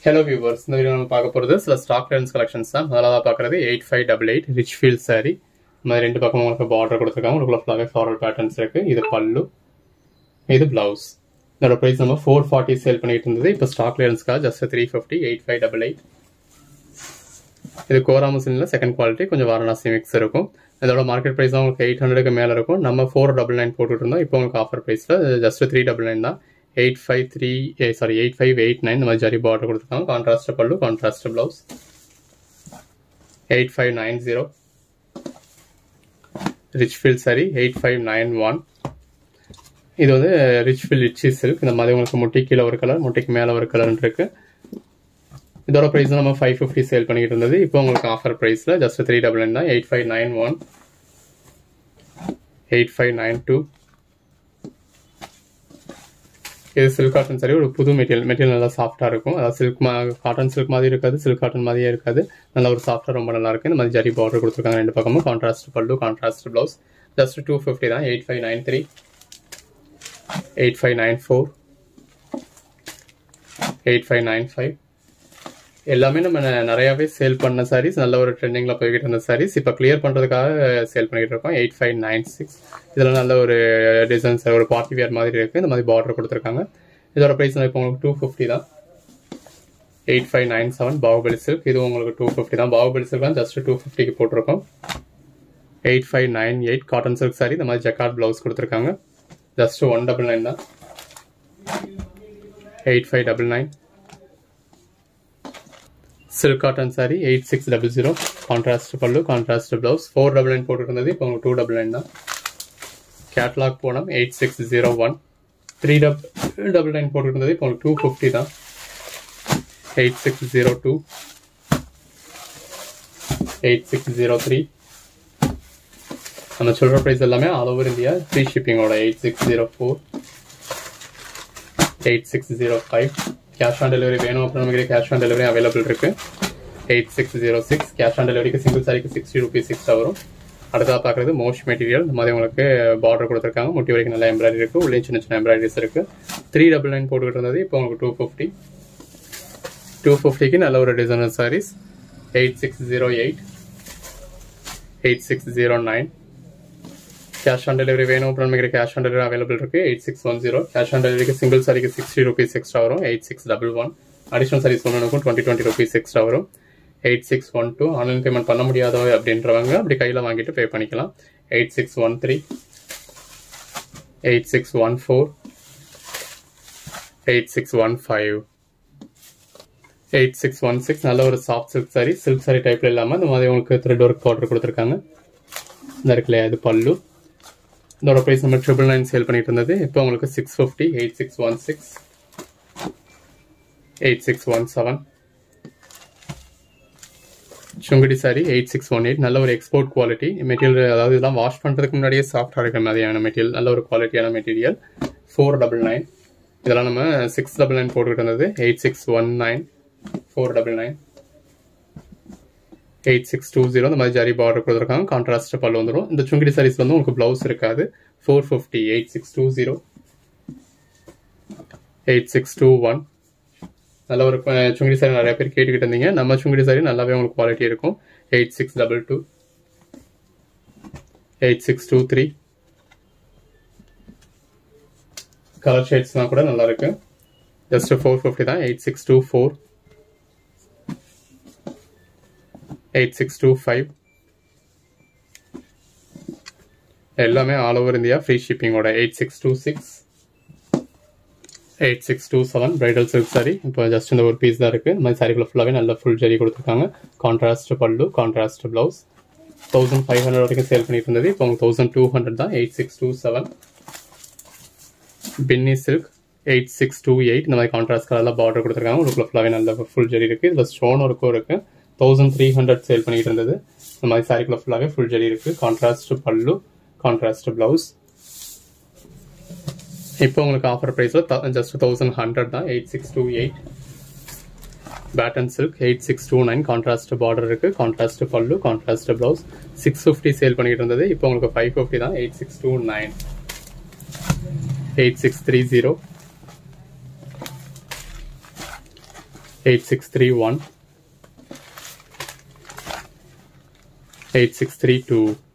hello viewers இந்த video நம்ம பார்க்க போகிறது சில ஸ்டாக் கிளியரன்ஸ் கலெக்ஷன்ஸ் தான் முதலாவது பார்க்குறது eight five double eight rich feel sari இந்த மாதிரி ரெண்டு பக்கமும் உங்களுக்கு பார்டர் கொடுத்துருக்காங்க உங்களுக்கு ஃபுல்லாகவே ஃப்ளாரல் பேட்டர்ன்ஸ் இருக்கு இது பல்லு இது பிளவுஸ் இதோட ப்ரைஸ் நம்ம ஃபோர் ஃபார்ட்டி சேல் பண்ணிட்டு இருந்தது இப்போ ஸ்டாக் கிளியரன்ஸ்க்காக just three fifty eight five double eight இது கோராமசினில் செகண்ட் குவாலிட்டி கொஞ்சம் வாரணாசி மிக்ஸ் இருக்கும் இதோட மார்க்கெட் ப்ரைஸ் உங்களுக்கு எயிட் ஹண்ட்ரடுக்கு மேலே இருக்கும் நம்ம ஃபோர் டபுள் நைன் போட்டுட்டு இருந்தோம் இப்போ உங்களுக்கு ஆஃபர் ப்ரைஸில் ஜஸ்ட் த்ரீ டபுள் நைன் தான் eight five three sari eight five eight nine இந்த மாதிரி ஜரி பார்டர் கொடுத்துருக்காங்க contrast pallu contrast blouse eight five nine zero rich feel sari eight five nine one இது வந்து ரிச் ஃபீல் ரிச்சி சில்க் இந்த மாதிரி உங்களுக்கு முட்டி கீழே ஒரு கலர் முட்டிக்கு மேலே ஒரு கலர் இருக்கு இதோட ப்ரைஸ் நம்ம ஃபைவ் ஃபிஃப்டி சேல் பண்ணிட்டு இருந்தது இப்போ உங்களுக்கு ஆஃபர் ப்ரைஸில் ஜஸ்ட் த்ரீ டபுள் நைன் தான் eight five nine one eight five nine two இது சில்க் காட்டன் சரி ஒரு புது மெட்டீரியல் மெட்டீரியல் நல்லா சாஃப்டாக இருக்கும் அதாவது சில்க் மா காட்டன் சில்க் மாதிரி இருக்காது சில்க் காட்டன் மாதிரியே இருக்காது நல்ல ஒரு சாஃப்டாக ரொம்ப நல்லா இருக்கு இந்த மாதிரி ஜரி பார்டர் கொடுத்துருக்காங்க ரெண்டு பக்கமும் contrast pallu contrast blouse just two fifty தான் eight five nine three eight five nine four eight five nine five எல்லாமே நம்ம நிறையாவே சேல் பண்ண சாரீஸ் நல்ல ஒரு ட்ரெண்டிங்கில் போய்கிட்டு இருந்த சாரீஸ் இப்போ கிளியர் பண்ணுறதுக்காக சேல் பண்ணிட்டு இருக்கோம் எயிட் ஃபைவ் நைன் சிக்ஸ் இதில் நல்ல ஒரு டிசைன்ஸ் ஒரு பார்ட்டி வேர் மாதிரி இருக்குது இந்த மாதிரி பார்டர் கொடுத்துருக்காங்க இதோட ப்ரைஸ் இப்போ உங்களுக்கு டூ ஃபிஃப்டி தான் eight five nine seven Baahubali silk இது உங்களுக்கு டூ ஃபிஃப்டி தான் பாகுபலி சில்க் தான் ஜஸ்ட் டூ ஃபிஃப்டிக்கு போட்டிருக்கோம் eight five nine eight cotton silk sari இந்த மாதிரி ஜக்கார்ட் ப்ளவுஸ் கொடுத்துருக்காங்க ஜஸ்ட் ஒன் டபுள் நைன் தான் eight five double nine silk cotton sari eight six double zero contrast pallu contrast blouse four double nine போட்டுருந்தது இப்போ உங்களுக்கு டூ டபுள் நைன் தான் catalogue போனம் eight six zero one three டப் double nine போட்டுருந்தது இப்போ உங்களுக்கு டூ ஃபிஃப்டி தான் eight six zero two eight six zero three நம்ம சொல்கிற ப்ரைஸ் எல்லாமே ஆல் ஓவர் இந்தியா ஃப்ரீ ஷிப்பிங்கோட eight six zero four eight six zero five cash on delivery வேணும் அப்புறம் நமக்கு கேஷ் ஆன் டெலிவரி அவைலபிள் இருக்கு eight six zero six cash on டெலிவரிக்கு single சாரிக்கு சிக்ஸ்டி ருபீஸ் எக்ஸ்ட்ரா வரும் அடுத்ததாக பார்க்குறது மோஸ்ட் மெட்டீரியல் இந்த மாதிரி உங்களுக்கு பார்டர் கொடுத்துருக்காங்க முட்டி வரைக்கும் நல்ல எம்ப்ராய்டரி இருக்கு உள்ளே சின்ன சின்ன எம்ப்ராய்டரிஸ் இருக்கு த்ரீ டபுள் நைன் போட்டுக்கிட்டு இருந்தது இப்போ உங்களுக்கு டூ ஃபிஃப்டி டூ ஃபிஃப்டிக்கு நல்ல ஒரு designer saris eight six zero eight eight six zero nine cash on delivery வேணும் அப்புறம் நமக்கு கேஷ் ஆன் டெலிவரி அவைலபிள் இருக்கு eight six one zero cash on டெலிவரிக்கு சிங்கிள் சாரிக்கு சிக்ஸ்டி ருபீஸ் எக்ஸ்ட்ரா வரும் eight six double one additional saris ஒன்றுக்கும் twenty twenty rupees extra வரும் eight six one two online payment பண்ண முடியாதோ அப்படின்றவங்க அப்படி கையில் வாங்கிட்டு பே பண்ணிக்கலாம் eight six one three eight six one four eight six one five eight six one six நல்ல ஒரு soft silk sari silk sari டைப்ல இல்லாமல் இந்த மாதிரி உங்களுக்கு த்ரெட் ஒர்க் பார்டர் கொடுத்துருக்காங்க இந்த இருக்குல்லையா இது பல்லு இதோட ப்ரைஸ் நம்ம ட்ரிபிள் நைன் சேல் பண்ணிட்டு இருந்தது இப்போ உங்களுக்கு six fifty eight six one six eight six one seven sungudi sari eight six one eight நல்ல ஒரு எக்ஸ்போர்ட் குவாலிட்டி மெட்டீரியல் அதாவது இதெல்லாம் வாஷ் பண்ணுறதுக்கு முன்னாடியே சாஃப்டாக இருக்கிற மாதிரியான மெட்டீரியல் நல்ல ஒரு குவாலிட்டியான மெட்டீரியல் ஃபோர் டபுள் நைன் இதெல்லாம் நம்ம சிக்ஸ் டபுள் நைன் போட்டுக்கிட்டு இருந்தது eight six one nine four double nine eight six two zero இந்த மாதிரி ஜரி பார்டர் கொடுத்துருக்காங்க கான்ட்ராஸ்ட் பல்லு வந்துடும் இந்த சுங்கிடி சாரீஸ் வந்து உங்களுக்கு பிளவுஸ் இருக்காது four fifty eight six two zero eight six two one நல்ல ஒரு சுங்கிடி சாரி நிறைய பேர் கேட்டுக்கிட்டு இருந்தீங்க நம்ம சுங்கிடி சாரி நல்லாவே உங்களுக்கு குவாலிட்டி இருக்கும் eight six double two eight six two three colour ஷேட்ஸ்லாம் கூட நல்லா இருக்கு ஜஸ்ட் ஃபோர் ஃபிஃப்டி தான் eight six two four eight six two five எல்லாமே ஆல் ஓவர் இந்தியா ஃப்ரீ ஷிப்பிங்கோட eight six two six eight six two seven bridal silk sari இப்போ just இந்த ஒரு பீஸ் தான் இருக்குது இந்த மாதிரி சாரிக்குள்ள ஃபுல்லாகவே நல்ல ஃபுல் ஜரி கொடுத்துருக்காங்க contrast pallu contrast blouse thousand five hundred வரைக்கும் சேல் பண்ணிட்டு இருந்தது இப்போ உங்களுக்கு தௌசண்ட் டூ ஹண்ட்ரட் தான் eight six two seven Binny silk eight six two eight இந்த மாதிரி கான்ட்ராஸ்ட் கலரில் பார்டர் கொடுத்துருக்காங்க உங்களுக்கு ஃபுல்லாகவே நல்ல ஃபுல் ஜரி இருக்குது இதில் ஸ்டோன் ஒர்க்கும் இருக்குது தௌசண்ட் த்ரீ ஹண்ட்ரட் சேல் பண்ணிட்டு இருந்தது இந்த மாதிரி சாரிக்குள்ள ஃபுல்லாகவே ஃபுல் ஜரி இருக்குது கான்ட்ராஸ்ட் பல்லு கான்ட்ராஸ்ட் ப்ளவுஸ் இப்போ உங்களுக்கு ஆஃபர் ப்ரைஸில் ஜஸ்ட் தௌசண்ட் ஹண்ட்ரட் தான் eight six two eight pattern silk eight six two nine contrast border இருக்கு contrast pallu contrast blouse six fifty sale பண்ணிட்டு இருந்தது இப்போ உங்களுக்கு ஃபைவ் ஃபிஃப்டி தான் eight six two nine eight six three zero eight six three one eight six three two